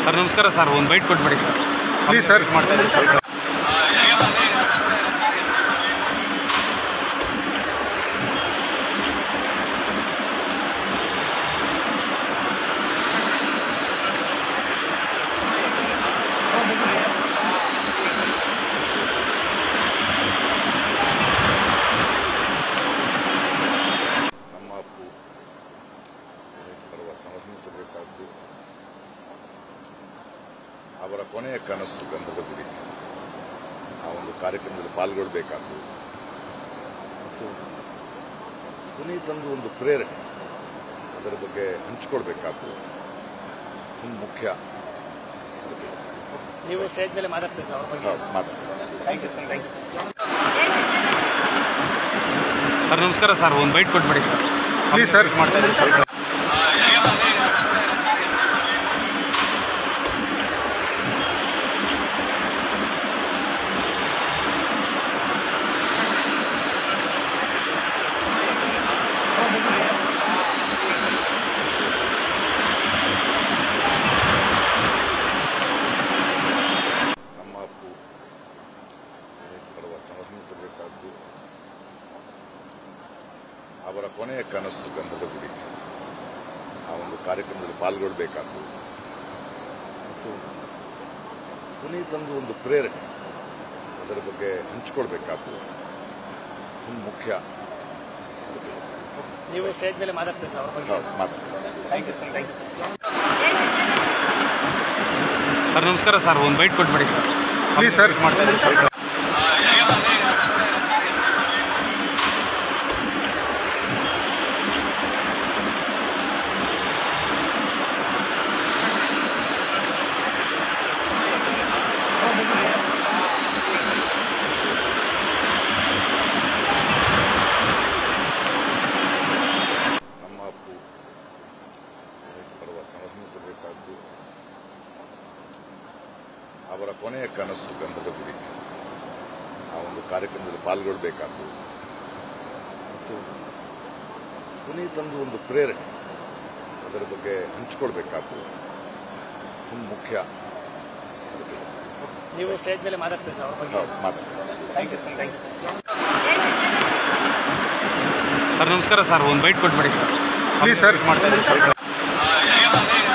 sir ನಮಸ್ಕಾರ sir ಒಂದು byte ಕೊಟ್ಬಿಡಿ ಸರ್ ಪ್ಲೀಸ್ ಸರ್ ಮಾಡ್ತಾ ಇದ್ದೀನಿ ಸ್ವಲ್ಪ ನಮ್ಮ ಅಪ್ಪು ಬರುವ ಸಮರ್ಥಿಸಬೇಕಾದ್ದು ಅವರ ಕೊನೆಯ ಕನಸು ಗಂಧದ ಗುಡಿ ಆ ಒಂದು ಕಾರ್ಯಕ್ರಮದಲ್ಲಿ ಪಾಲ್ಗೊಳ್ಳಬೇಕಾದ್ದು ಮತ್ತು ಪುನೀತಂದು ಒಂದು ಪ್ರೇರಣೆ ಅದರ ಬಗ್ಗೆ ಹಂಚಿಕೊಳ್ಬೇಕಾದ್ದು ತುಂಬ ಮುಖ್ಯ ನೀವು ಸ್ಟೇಜ್ ಮೇಲೆ ಮಾತಾಡ್ತೀರಿ ಸರ್ ಅವ್ರ ಬಗ್ಗೆ ಹೌದು, ಮಾತಾಡಿ thank you sir thank you sir ನಮಸ್ಕಾರ ಸರ್ ಒಂದು ಬೈಟ್ ಕೊಟ್ಬಿಡಿ ಸರ್ ಪ್ಲೀಸ್ ಸರ್ ಮಾಡ್ತಾ ಇದ್ದೀನಿ ಸ್ವಲ್ಪ ನಮ್ಮ ಅಪ್ಪು ಬರುವ ಸಮರ್ಥಿಸಬೇಕಾದ್ದು ಅವರ ಕೊನೆಯ ಕನಸು ಗಂಧದ ಗುಡಿ ಆ ಒಂದು ಕಾರ್ಯಕ್ರಮದಲ್ಲಿ ಪಾಲ್ಗೊಳ್ಳಬೇಕಾದ್ದು ಮತ್ತು ಪುನೀತಂದು ಒಂದು ಪ್ರೇರಣೆ ಅದರ ಬಗ್ಗೆ ಹಂಚಿಕೊಳ್ಬೇಕಾದ್ದು ತುಂಬ ಮುಖ್ಯ ನೀವು ಸ್ಟೇಜ್ ಮೇಲೆ ಮಾತಾಡ್ತೀರಿ ಸರ್ ಅವ್ರ ಬಗ್ಗೆ ಹೌದು, ಮಾತಾಡಿ thank you sir thank you sir ನಮಸ್ಕಾರ ಸರ್ ಒಂದು ಬೈಟ್ ಕೊಟ್ಬಿಡಿ ಸರ್ ಪ್ಲೀಸ್ ಸರ್ ಮಾಡ್ತಾ ಇದ್ದೀನಿ ಸ್ವಲ್ಪ ನಮ್ಮ ಅಪ್ಪು ಬರುವ ಸಮರ್ಥಿಸಬೇಕಾದ್ದು ಅವರ ಕೊನೆಯ ಕನಸು ಗಂಧದ ಗುಡಿ ಆ ಒಂದು ಕಾರ್ಯಕ್ರಮದಲ್ಲಿ ಪಾಲ್ಗೊಳ್ಳಬೇಕಾದ್ದು ಮತ್ತು ಪುನೀತಂದು ಒಂದು ಪ್ರೇರಣೆ ಅದರ ಬಗ್ಗೆ ಹಂಚಿಕೊಳ್ಬೇಕಾದ್ದು ತುಂಬ ಮುಖ್ಯ ನೀವು ಸ್ಟೇಜ್ ಮೇಲೆ ಮಾತಾಡ್ತೀರಿ ಸರ್ ಅವ್ರ ಬಗ್ಗೆ ಹೌದು, ಮಾತಾಡಿ thank you sir thank you sir ನಮಸ್ಕಾರ ಸರ್ ಒಂದು ಬೈಟ್ ಕೊಟ್ಬಿಡಿ ಸರ್ ಪ್ಲೀಸ್ ಸರ್ ಮಾಡ್ತಾ ಇದ್ದೀನಿ ಸ್ವಲ್ಪ